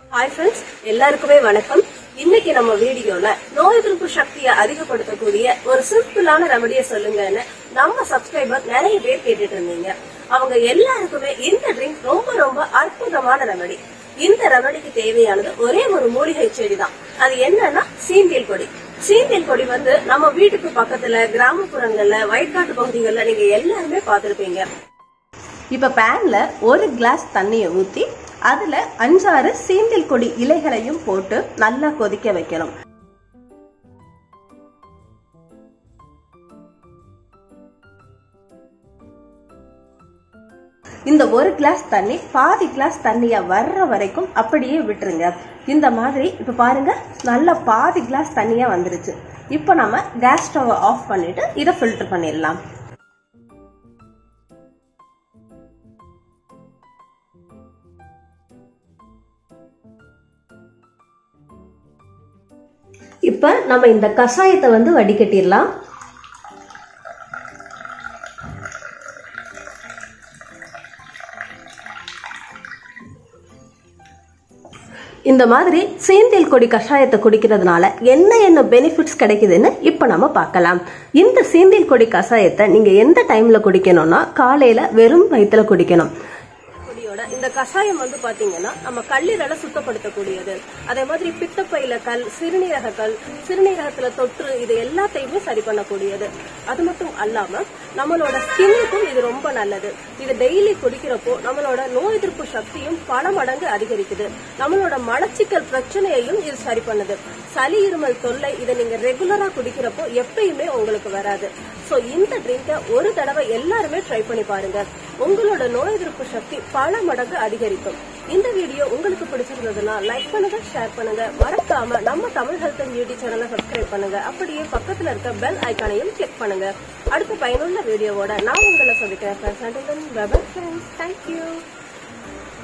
hi friends எல்லாருக்குமே வணக்கம் இன்னைக்கு நம்ம வீடியோல நோய் எதிர்ப்பு சக்தியை அதிகப்படுத்தக்கூடிய ஒரு சிம்பிளான ரெமடியை சொல்லுங்கன்னு நம்ம சப்ஸ்கிரைபர் நிறைய பேர் கேட்டுட்டு இருந்தீங்க அவங்க எல்லாருக்குமே இந்த ட்ரிங்க் ரொம்ப ரொம்ப அற்புதமான ரெமடி இந்த ரெமடிக்கு தேவையானது ஒரே ஒரு மூலிகை செடி தான் அது என்னன்னா சீந்தியல் கொடி சீந்தியல் கொடி வந்து நம்ம வீட்டுக்கு பக்கத்துல கிராமப்புறங்கள்ல வயக்காட்டு பகுதிகளில் நீங்க எல்லாருமே பார்த்திருப்பீங்க இப்ப பேன்ல ஒரு கிளாஸ் தண்ணியை ஊத்தி அதுல அஞ்சாறு சீந்தில் கொடி இலைகளையும் போட்டு நல்லா கொதிக்க வைக்கணும் இந்த ஒரு கிளாஸ் தண்ணி பாதி கிளாஸ் தண்ணியா வர்ற வரைக்கும் அப்படியே விட்டுருங்க இந்த மாதிரி இப்ப பாருங்க நல்ல பாதி கிளாஸ் தண்ணியா வந்துருச்சு இப்போ நம்ம கேஸ் ஸ்டவ் ஆஃப் பண்ணிட்டு இதை ஃபில்டர் பண்ணிடலாம் இப்ப நம்ம இந்த கஷாயத்தை வந்து வடிகட்டிடலாம் இந்த மாதிரி சேந்தில் கொடி கஷாயத்தை குடிக்கிறதுனால என்ன என்ன பெனிஃபிட்ஸ் கிடைக்குதுன்னு இப்போ நம்ம பார்க்கலாம் இந்த சேந்தில் கொடி கஷாயத்தை நீங்க எந்த டைம்ல குடிக்கணும்னா காலையில வெறும் வயிற்றுல குடிக்கணும் கொடியோட இந்த கஷாயம் வந்து பாத்தீங்கன்னா நம்ம கல்லீரலை சுத்தப்படுத்தக்கூடியது அதே மாதிரி பித்தப்பையில கல் சிறுநீரக கல் சிறுநீரகத்துல தொற்று இது எல்லாத்தையுமே சரி பண்ணக்கூடியது அது மட்டும் அல்லாம நம்மளோட ஸ்கின்னுக்கும் இது ரொம்ப நல்லது இது டெய்லி குடிக்கிறப்போ நம்மளோட நோய் எதிர்ப்பு சக்தியும் பல மடங்கு அதிகரிக்குது நம்மளோட மலச்சிக்கல் பிரச்சனையையும் இது சரி பண்ணுது சளி இருமல் தொல்லை இதை நீங்க ரெகுலரா குடிக்கிறப்போ எப்பயுமே உங்களுக்கு வராது சோ இந்த ட்ரிங்கை ஒரு தடவை எல்லாருமே ட்ரை பண்ணி பாருங்க உங்களோட நோய் எதிர்ப்பு சக்தி பல மடங்கு அதிகரிக்கும் இந்த வீடியோ உங்களுக்கு பிடிச்சிருந்ததுன்னா லைக் பண்ணுங்க ஷேர் பண்ணுங்க மறக்காம நம்ம தமிழ் ஹெல்த் அண்ட் பியூட்டி சேனலை சப்ஸ்கிரைப் பண்ணுங்க அப்படியே பக்கத்துல இருக்க பெல் ஐக்கானையும் கிளிக் பண்ணுங்க அடுத்த பயனுள்ள வீடியோவோட நான் உங்களை சந்திக்கிறேன் ஃப்ரெண்ட்ஸ் அண்ட் தேங்க்யூ